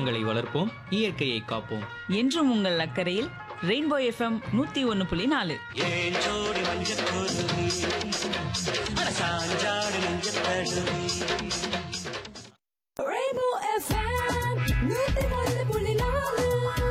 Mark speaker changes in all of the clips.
Speaker 1: மரங்களை வளர்ப்போம் இயற்கையை காப்போம்
Speaker 2: என்றும் உங்கள் அக்கறையில் ரெயின்போ எஃப்எம் நூத்தி ஒன்னு புள்ளி நாலு
Speaker 3: ஏன் ஜோடி மஞ்சள் குருவி அட சாஞ்சாடு நெஞ்ச தழுவி
Speaker 4: Rainbow FM, நூத்தி ஒன்று புள்ளி நாலு.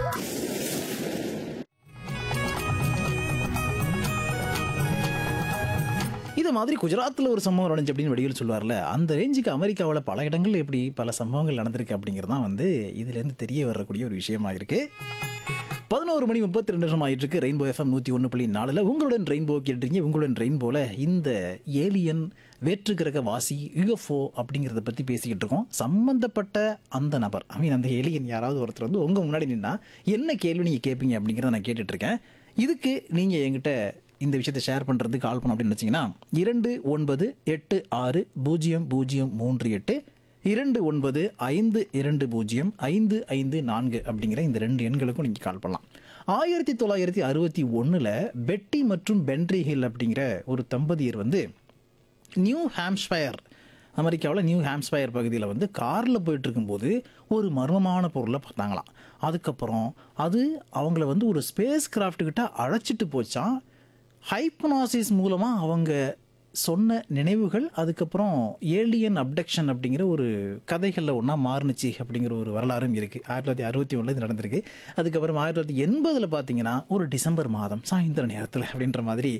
Speaker 5: இது மாதிரி குஜராத்தில் ஒரு சம்பவம் நடந்துச்சு அப்படின்னு வடிவில் சொல்லுவார்ல அந்த ரேஞ்சுக்கு அமெரிக்காவில் பல இடங்கள்ல எப்படி பல சம்பவங்கள் நடந்திருக்கு அப்படிங்கிறது தான் வந்து இதுலேருந்து தெரிய வரக்கூடிய ஒரு விஷயமா இருக்கு பதினோரு மணி முப்பத்தி ரெண்டு நிமிஷம் ஆயிட்டு இருக்கு ரெயின்போ எஃப்எம் நூற்றி ஒன்று புள்ளி நாலில் உங்களுடன் ரெயின்போ கேட்டுருக்கீங்க உங்களுடன் ரெயின்போல இந்த ஏலியன் வேற்று கிரக வாசி யுஎஃப்ஓ அப்படிங்கிறத பற்றி பேசிக்கிட்டு இருக்கோம் சம்பந்தப்பட்ட அந்த நபர் ஐ மீன் அந்த ஏலியன் யாராவது ஒருத்தர் வந்து உங்கள் முன்னாடி நின்னா என்ன கேள்வி நீங்கள் கேட்பீங்க அப்படிங்கிறத நான் கேட்டுட்டு இருக்கேன் இதுக்கு நீங்கள் என்கிட்ட இந்த விஷயத்தை ஷேர் பண்ணுறதுக்கு கால் பண்ணோம் அப்படின்னு வச்சிங்கன்னா இரண்டு ஒன்பது எட்டு ஆறு பூஜ்ஜியம் பூஜ்ஜியம் மூன்று எட்டு இரண்டு ஒன்பது ஐந்து இரண்டு பூஜ்ஜியம் ஐந்து ஐந்து நான்கு அப்படிங்கிற இந்த ரெண்டு எண்களுக்கும் நீங்கள் கால் பண்ணலாம் ஆயிரத்தி தொள்ளாயிரத்தி அறுபத்தி ஒன்றில் பெட்டி மற்றும் பென்ட்ரி ஹில் அப்படிங்கிற ஒரு தம்பதியர் வந்து நியூ ஹாம்ஸ்பயர் அமெரிக்காவில் நியூ ஹாம்ஸ்பயர் பகுதியில் வந்து காரில் போயிட்டு இருக்கும்போது ஒரு மர்மமான பொருளை பார்த்தாங்களாம் அதுக்கப்புறம் அது அவங்கள வந்து ஒரு ஸ்பேஸ் கிராஃப்ட்டுக்கிட்ட அழைச்சிட்டு போச்சான் ஹைப்னாசிஸ் மூலமாக அவங்க சொன்ன நினைவுகள் அதுக்கப்புறம் ஏலியன் அப்டக்ஷன் அப்படிங்கிற ஒரு கதைகளில் ஒன்றா மாறுனுச்சு அப்படிங்கிற ஒரு வரலாறும் இருக்குது ஆயிரத்தி தொள்ளாயிரத்தி அறுபத்தி ஒன்றில் இது நடந்திருக்கு அதுக்கப்புறம் ஆயிரத்தி தொள்ளாயிரத்தி எண்பதில் பார்த்தீங்கன்னா ஒரு டிசம்பர் மாதம் சாயந்தர நேரத்தில் அப்படின்ற மாதிரி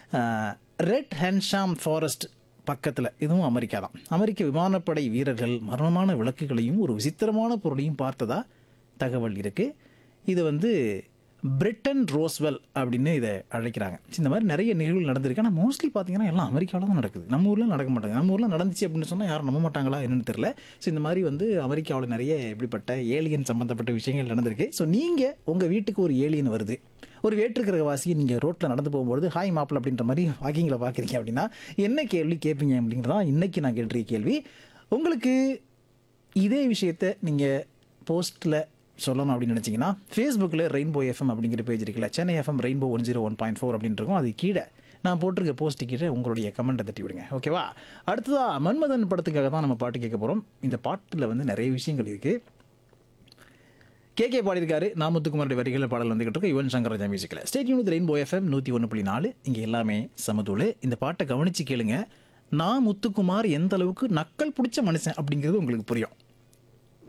Speaker 5: ரெட் ஹென்ஷாம் ஃபாரஸ்ட் பக்கத்தில் இதுவும் அமெரிக்கா தான் அமெரிக்க விமானப்படை வீரர்கள் மர்மமான விளக்குகளையும் ஒரு விசித்திரமான பொருளையும் பார்த்ததா தகவல் இருக்குது இது வந்து பிரிட்டன் ரோஸ்வெல் அப்படின்னு இதை அழைக்கிறாங்க இந்த மாதிரி நிறைய நிகழ்வுகள் நடந்திருக்கு ஆனால் மோஸ்ட்லி பார்த்தீங்கன்னா எல்லாம் அமெரிக்காவில் தான் நடக்குது நம்ம ஊரில் நடக்க மாட்டாங்க நம்ம ஊரில் நடந்துச்சு அப்படின்னு சொன்னால் யாரும் நம்ப மாட்டாங்களா என்னன்னு தெரியல ஸோ இந்த மாதிரி வந்து அமெரிக்காவில் நிறைய இப்படிப்பட்ட ஏலியன் சம்மந்தப்பட்ட விஷயங்கள் நடந்திருக்கு ஸோ நீங்கள் உங்கள் வீட்டுக்கு ஒரு ஏலியன் வருது ஒரு வேற்றுக்கிற வாசியை நீங்கள் ரோட்டில் நடந்து போகும்போது ஹாய் மாப்பிள் அப்படின்ற மாதிரி வாக்கிங்கில் பார்க்குறீங்க அப்படின்னா என்ன கேள்வி கேட்பீங்க அப்படிங்கிறதான் இன்றைக்கி நான் கேட்டிருக்க கேள்வி உங்களுக்கு இதே விஷயத்த நீங்கள் போஸ்ட்டில் சொல்லணும் அப்படின்னு நினச்சிங்கன்னா ஃபேஸ்புக்கில் ரெயின்போ எஃப்எம் அப்படிங்கிற பேஜ் இருக்குல்ல Chennai FM rainbow one zero one point four அப்படின்னு இருக்கும் அது கீழே நான் போட்டிருக்க போஸ்ட்டு கீழே உங்களுடைய கமெண்ட்டை தட்டி விடுங்க ஓகேவா அடுத்ததா மன்மதன் படத்துக்காக தான் நம்ம பாட்டு கேட்க போகிறோம் இந்த பாட்டில் வந்து நிறைய விஷயங்கள் இருக்குது கே கே பாடியிருக்காரு நாமத்துக்குமாரோட வரிகளில் பாடல் வந்துகிட்டு இருக்கு யுவன் சங்கர் ராஜா மியூசிக்கில் ஸ்டேட் யூனிட் ரெயின்போ எஃப்எம் நூற்றி ஒன்று புள்ளி நாலு இங்கே எல்லாமே சமதூள் இந்த பாட்டை கவனித்து கேளுங்க நான் முத்துக்குமார் எந்த அளவுக்கு நக்கல் பிடிச்ச மனுஷன் அப்படிங்கிறது உங்களுக்கு புரியும்